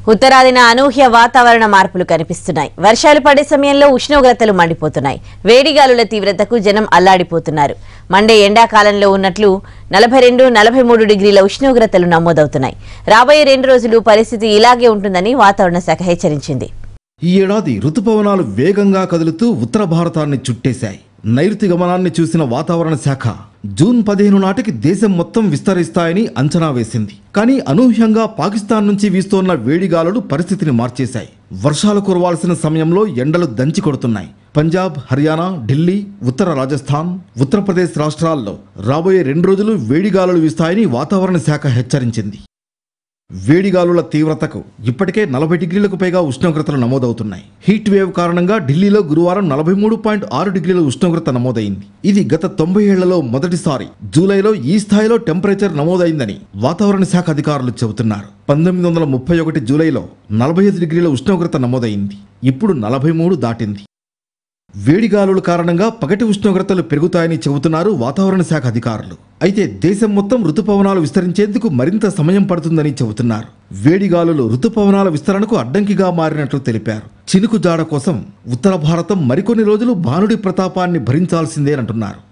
ఉత్తరాదిన అనూహ్య వాతావరణ మార్పులు కనిపిస్తున్నాయి వర్షాలు పడే సమయంలో ఉష్ణోగ్రతలు మండిపోతున్నాయి వేడిగాలుల తీవ్రతకు జనం అల్లాడిపోతున్నారు మండే ఎండాకాలంలో ఉన్నట్లు నలభై రెండు నలభై మూడు డిగ్రీల ఉష్ణోగ్రతలు నమోదవుతున్నాయి రాబోయే రెండు రోజులు పరిస్థితి ఇలాగే ఉంటుందని వాతావరణ శాఖ హెచ్చరించింది ఈ ఏడాది ఋతుపవనాలు వేగంగా కదులుతూ ఉత్తర భారతాన్ని చుట్టేశాయి నైరుతి గమనాన్ని చూసిన వాతావరణ శాఖ జూన్ పదిహేను నాటికి దేశం మొత్తం విస్తరిస్తాయని అంచనా వేసింది కానీ అనూహ్యంగా పాకిస్తాన్ నుంచి వీస్తోన్న వేడిగాలులు పరిస్థితిని మార్చేశాయి వర్షాలు కురవాల్సిన సమయంలో ఎండలు దంచి కొడుతున్నాయి పంజాబ్ హర్యానా ఢిల్లీ ఉత్తర రాజస్థాన్ ఉత్తరప్రదేశ్ రాష్ట్రాల్లో రాబోయే రెండు రోజులు వేడిగాలులు వీస్తాయని వాతావరణ శాఖ హెచ్చరించింది వేడిగాలుల తీవ్రతకు ఇప్పటికే నలభై డిగ్రీలకు పైగా ఉష్ణోగ్రతలు నమోదవుతున్నాయి హీట్ వేవ్ కారణంగా ఢిల్లీలో గురువారం నలభై మూడు పాయింట్ ఆరు డిగ్రీల ఉష్ణోగ్రత నమోదైంది ఇది గత తొంభై ఏళ్లలో మొదటిసారి జూలైలో ఈ స్థాయిలో టెంపరేచర్ నమోదైందని వాతావరణ శాఖ అధికారులు చెబుతున్నారు పంతొమ్మిది వందల ముప్పై ఒకటి జూలైలో నలభై ఐదు డిగ్రీల ఉష్ణోగ్రత నమోదైంది ఇప్పుడు నలభై మూడు దాటింది వేడిగాలుల కారణంగా పగటి ఉష్ణోగ్రతలు పెరుగుతాయని చెబుతున్నారు వాతావరణ శాఖ అధికారులు అయితే దేశం మొత్తం ఋతుపవనాలు విస్తరించేందుకు మరింత సమయం పడుతుందని చెబుతున్నారు వేడిగాలులు ఋతుపవనాల విస్తరణకు అడ్డంకిగా మారినట్లు తెలిపారు చినుకు జాడ కోసం ఉత్తర భారతం మరికొన్ని రోజులు భానుడి ప్రతాపాన్ని భరించాల్సిందేనంటున్నారు